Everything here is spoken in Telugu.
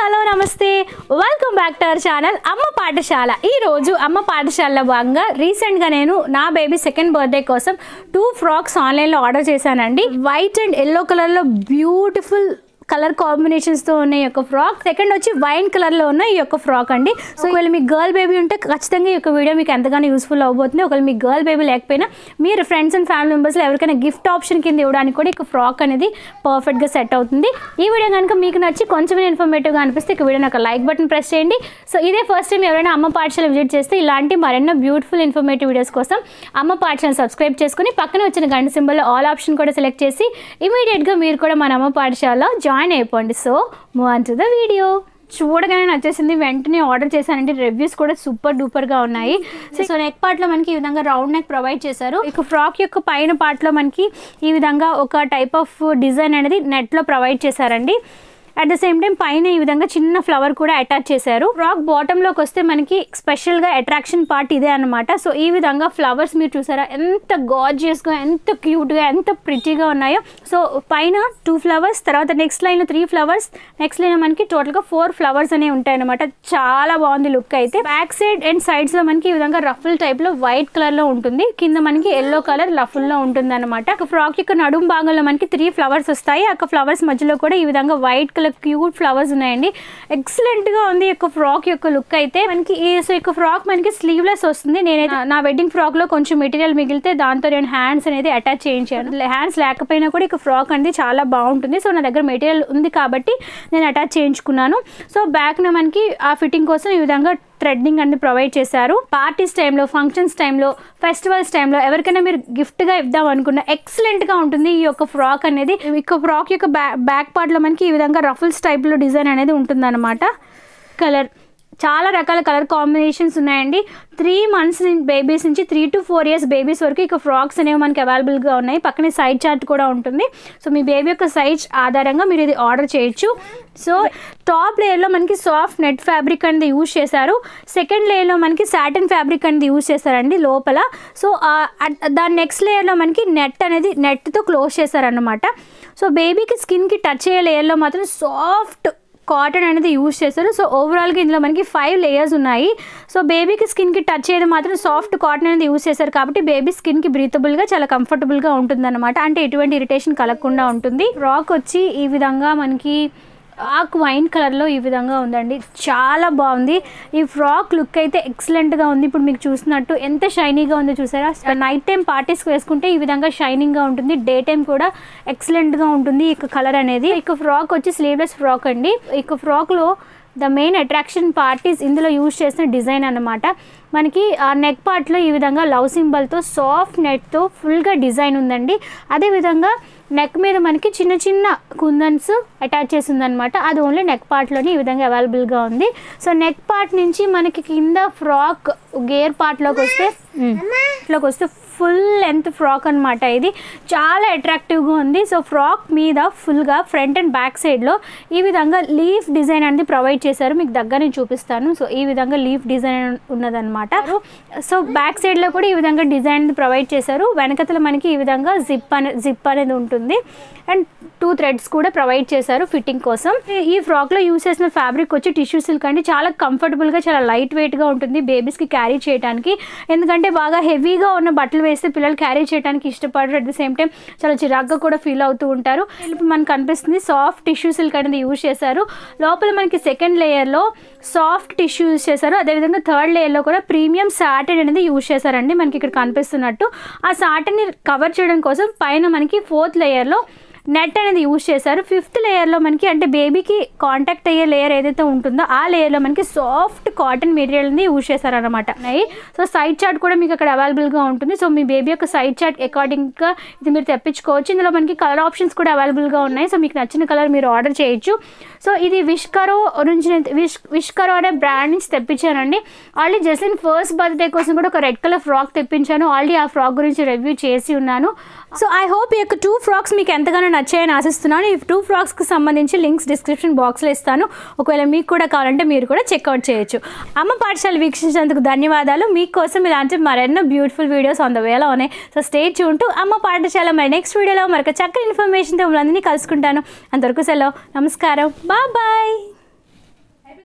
హలో నమస్తే welcome back to our channel Amma Pathashala ఈ రోజు అమ్మ పాఠశాలలో భాగంగా రీసెంట్గా నేను నా బేబీ సెకండ్ బర్త్డే కోసం టూ ఫ్రాక్స్ ఆన్లైన్లో ఆర్డర్ చేశానండి వైట్ అండ్ ఎల్లో కలర్లో బ్యూటిఫుల్ కలర్ కాంబినేషన్స్తో ఉన్న ఈ యొక్క ఫ్రాక్ సెకండ్ వచ్చి వైన్ కలర్లో ఉన్న ఈ యొక్క ఫ్రాక్ అండి సో ఒకవేళ మీకు గర్ల్ బేబీ ఉంటే ఖచ్చితంగా ఈ యొక్క వీడియో మీకు ఎంతగానో యూస్ఫుల్ అవబోతుంది ఒకవేళ మీకు గర్ల్ బేబీ లేకపోయినా మీరు ఫ్రెండ్స్ అండ్ ఫ్యామిలీ మెంబర్స్లో ఎవరికైనా గిఫ్ట్ ఆప్షన్ కింద ఇవ్వడానికి కూడా ఇక ఫ్రాక్ అనేది పర్ఫెక్ట్గా సెట్ అవుతుంది ఈ వీడియో కనుక మీకు నచ్చి కొంచెం ఇన్ఫర్మేటివ్గా అనిపిస్తే ఇక వీడియో ఒక లైక్ బటన్ ప్రెస్ చేయండి సో ఇదే ఫస్ట్ టైం ఎవరైనా అమ్మ పాఠశాల విజిట్ చేస్తే ఇలాంటి మరెన్నో బ్యూటిఫుల్ ఇన్ఫర్మేటివ్ వీడియోస్ కోసం అమ్మ పాఠశాల సబ్స్క్రైబ్ చేసుకుని పక్కన వచ్చిన గంట సింబల్లో ఆల్ ఆప్షన్ కూడా సెలెక్ట్ చేసి ఇమీడియట్గా మీరు కూడా మన అమ్మ పాఠశాలలో జాయిన్ అయిపోండి so move on to the video చూడగానే నచ్చేసింది వెంటనే ఆర్డర్ చేశానంటే రివ్యూస్ కూడా సూపర్ డూపర్గా ఉన్నాయి సో నెక్ పార్ట్లో మనకి ఈ విధంగా రౌండ్ నెక్ ప్రొవైడ్ చేశారు ఇక ఫ్రాక్ యొక్క పైన పార్ట్లో మనకి ఈ విధంగా ఒక టైప్ ఆఫ్ డిజైన్ అనేది నెట్లో ప్రొవైడ్ చేశారండి అట్ ద సేమ్ టైం పైన ఈ విధంగా చిన్న ఫ్లవర్ కూడా అటాచ్ చేశారు ఫ్రాక్ బాటంలోకి వస్తే మనకి స్పెషల్గా అట్రాక్షన్ పార్ట్ ఇదే అనమాట సో ఈ విధంగా ఫ్లవర్స్ మీరు చూసారా ఎంత గార్జియస్గా ఎంత క్యూట్గా ఎంత ప్రిటీగా ఉన్నాయో సో పైన టూ ఫ్లవర్స్ తర్వాత next line three flowers next line మనకి టోటల్గా ఫోర్ ఫ్లవర్స్ అనేవి ఉంటాయి అనమాట చాలా బాగుంది లుక్ అయితే బ్యాక్ సైడ్ అండ్ సైడ్స్లో మనకి ఈ విధంగా రఫుల్ టైప్లో వైట్ కలర్లో ఉంటుంది కింద మనకి ఎల్లో కలర్ రఫుల్లో ఉంటుంది అనమాట ఫ్రాక్ యొక్క నడుం భాగంలో మనకి త్రీ ఫ్లవర్స్ వస్తాయి ఆ ఫ్లవర్స్ మధ్యలో కూడా ఈ విధంగా వైట్ కలర్ క్యూట్ ఫ్లవర్స్ ఉన్నాయండి ఎక్సలెంట్ గా ఉంది ఈ యొక్క ఫ్రాక్ యొక్క లుక్ అయితే మనకి ఈ సో యొక్క ఫ్రాక్ మనకి స్లీవ్లెస్ వస్తుంది నేనైతే నా వెడ్డింగ్ ఫ్రాక్ లో కొంచెం మెటీరియల్ మిగిలితే దాంతో నేను హ్యాండ్స్ అనేది అటాచ్ చేయించాను హ్యాండ్స్ లేకపోయినా కూడా ఇక ఫ్రాక్ అనేది చాలా బాగుంటుంది సో నా దగ్గర మెటీరియల్ ఉంది కాబట్టి నేను అటాచ్ చేయించుకున్నాను సో బ్యాక్ న మనకి ఆ ఫిట్టింగ్ కోసం ఈ విధంగా థ్రెడ్డింగ్ అనేది ప్రొవైడ్ చేశారు పార్టీస్ టైంలో ఫంక్షన్స్ టైంలో ఫెస్టివల్స్ టైంలో ఎవరికైనా మీరు గిఫ్ట్గా ఇద్దాం అనుకున్న ఎక్సలెంట్గా ఉంటుంది ఈ యొక్క ఫ్రాక్ అనేది ఈ యొక్క ఫ్రాక్ యొక్క బ్యా బ్యాక్ పార్ట్లో మనకి ఈ విధంగా రఫుల్స్ టైప్లో డిజైన్ అనేది ఉంటుందన్నమాట కలర్ చాలా రకాల కలర్ కాంబినేషన్స్ ఉన్నాయండి త్రీ మంత్స్ బేబీస్ నుంచి three to four years babies వరకు ఇక ఫ్రాక్స్ అనేవి మనకి అవైలబుల్గా ఉన్నాయి పక్కనే సైజ్ చార్ట్ కూడా ఉంటుంది సో మీ బేబీ యొక్క సైజ్ ఆధారంగా మీరు ఇది ఆర్డర్ చేయొచ్చు సో టాప్ లేయర్లో మనకి సాఫ్ట్ నెట్ ఫ్యాబ్రిక్ అనేది యూజ్ చేశారు సెకండ్ లేయర్లో మనకి సాటిన్ ఫ్యాబ్రిక్ అనేది యూజ్ చేశారండి లోపల సో దాని నెక్స్ట్ లేయర్లో మనకి నెట్ అనేది నెట్తో క్లోజ్ చేశారనమాట సో బేబీకి స్కిన్కి టచ్ అయ్యే లేయర్లో మాత్రం సాఫ్ట్ కాటన్ అనేది యూజ్ చేస్తారు సో ఓవరాల్గా ఇందులో మనకి ఫైవ్ లేయర్స్ ఉన్నాయి సో బేబీకి స్కిన్కి టచ్ చేయడం మాత్రం సాఫ్ట్ కాటన్ అనేది యూజ్ చేస్తారు కాబట్టి బేబీ స్కిన్కి బ్రీతబుల్గా చాలా కంఫర్టబుల్గా ఉంటుందన్నమాట అంటే ఎటువంటి ఇరిటేషన్ కలగకుండా ఉంటుంది రాక్ వచ్చి ఈ విధంగా మనకి ఆక్ వైన్ కలర్లో ఈ విధంగా ఉందండి చాలా బాగుంది ఈ ఫ్రాక్ లుక్ అయితే ఎక్సలెంట్గా ఉంది ఇప్పుడు మీకు చూసినట్టు ఎంత షైనీగా ఉందో చూసారా నైట్ టైం పార్టీస్కి వేసుకుంటే ఈ విధంగా షైనింగ్గా ఉంటుంది డే టైం కూడా ఎక్సలెంట్గా ఉంటుంది ఇక కలర్ అనేది ఇక ఫ్రాక్ వచ్చి స్లీవ్లెస్ ఫ్రాక్ అండి ఇక ఫ్రాక్లో ద మెయిన్ అట్రాక్షన్ పార్టీస్ ఇందులో యూజ్ చేసిన డిజైన్ అనమాట మనకి ఆ నెక్ పార్ట్లో ఈ విధంగా లవ్ సింబల్తో సాఫ్ట్ నెట్తో ఫుల్గా డిజైన్ ఉందండి అదేవిధంగా నెక్ మీద మనకి చిన్న చిన్న కుందన్స్ అటాచ్ చేసి ఉందనమాట అది ఓన్లీ నెక్ పార్ట్లోనే ఈ విధంగా అవైలబుల్గా ఉంది సో నెక్ పార్ట్ నుంచి మనకి కింద ఫ్రాక్ గేర్ పార్ట్లోకి వస్తే లోకి వస్తే ఫుల్ లెంత్ ఫ్రాక్ అనమాట ఇది చాలా అట్రాక్టివ్గా ఉంది సో ఫ్రాక్ మీద ఫుల్గా ఫ్రంట్ అండ్ బ్యాక్ సైడ్లో ఈ విధంగా లీఫ్ డిజైన్ అనేది ప్రొవైడ్ చేశారు మీకు దగ్గర నేను చూపిస్తాను సో ఈ విధంగా లీఫ్ డిజైన్ ఉన్నదనమాట సో బ్యాక్ సైడ్లో కూడా ఈ విధంగా డిజైన్ ప్రొవైడ్ చేశారు వెనకతల మనకి ఈ విధంగా జిప్ అనే జిప్ అనేది ఉంటుంది అండ్ టూ థ్రెడ్స్ కూడా ప్రొవైడ్ చేశారు ఫిట్టింగ్ కోసం ఈ ఫ్రాక్లో యూస్ చేసిన ఫ్యాబ్రిక్ వచ్చి టిష్యూ సిల్క్ అండి చాలా కంఫర్టబుల్గా చాలా లైట్ వెయిట్గా ఉంటుంది బేబీస్కి క్యారీ చేయడానికి ఎందుకంటే బాగా హెవీగా ఉన్న బట్టలు వేస్తే పిల్లలు క్యారీ చేయడానికి ఇష్టపడరు అట్ ద సేమ్ టైం చాలా చిరాగ్గా కూడా ఫీల్ అవుతూ ఉంటారు ఇప్పుడు మనకు కనిపిస్తుంది సాఫ్ట్ టిష్యూ సిల్క్ అనేది యూజ్ చేశారు లోపల మనకి సెకండ్ లేయర్లో సాఫ్ట్ టిష్యూ యూజ్ చేశారు అదేవిధంగా థర్డ్ లేయర్లో కూడా ప్రీమియం సాటిన్ అనేది యూజ్ చేశారండి మనకి ఇక్కడ కనిపిస్తున్నట్టు ఆ సాటిన్ని కవర్ చేయడం కోసం పైన మనకి ఫోర్త్ లేయర్లో నెట్ అనేది యూజ్ చేశారు ఫిఫ్త్ లేయర్లో మనకి అంటే బేబీకి కాంటాక్ట్ అయ్యే లేయర్ ఏదైతే ఉంటుందో ఆ లేయర్లో మనకి సాఫ్ట్ కాటన్ మెటీరియల్ అనేది యూజ్ చేశారనమాట సో సైడ్ చార్ట్ కూడా మీకు అక్కడ అవైలబుల్గా ఉంటుంది సో మీ బేబీ యొక్క సైడ్ చార్ట్ అకార్డింగ్గా ఇది మీరు తెప్పించుకోవచ్చు ఇందులో మనకి కలర్ ఆప్షన్స్ కూడా అవైలబుల్గా ఉన్నాయి సో మీకు నచ్చిన కలర్ మీరు ఆర్డర్ చేయొచ్చు సో ఇది విష్కరో నుంచి విష్ విష్కరో అనే బ్రాండ్ నుంచి తెప్పించానండి ఆల్రెడీ జస్లిన్ ఫస్ట్ బర్త్డే కోసం కూడా ఒక రెడ్ కలర్ ఫ్రాక్ తెప్పించాను ఆల్రెడీ ఆ ఫ్రాక్ గురించి రివ్యూ చేసి ఉన్నాను సో ఐ హోప్ ఈ యొక్క టూ ఫ్రాక్స్ మీకు ఎంతగానో నచ్చాయని ఆశిస్తున్నాను ఈ టూ ఫ్రాక్స్కి సంబంధించి లింక్స్ డిస్క్రిప్షన్ బాక్స్లో ఇస్తాను ఒకవేళ మీకు కూడా కావాలంటే మీరు కూడా చెక్అవుట్ చేయొచ్చు అమ్మ పాఠశాల వీక్షించినందుకు ధన్యవాదాలు మీకోసం ఇలాంటి మరెన్నో బ్యూటిఫుల్ వీడియోస్ ఆన్ ద వేలో ఉన్నాయి సో స్టే చూంటూ అమ్మ పాఠశాల మరి నెక్స్ట్ వీడియోలో మరొక చక్కని ఇన్ఫర్మేషన్తో మిమ్మల్ని కలుసుకుంటాను అంతవరకు సెలవు నమస్కారం బాయ్ బాయ్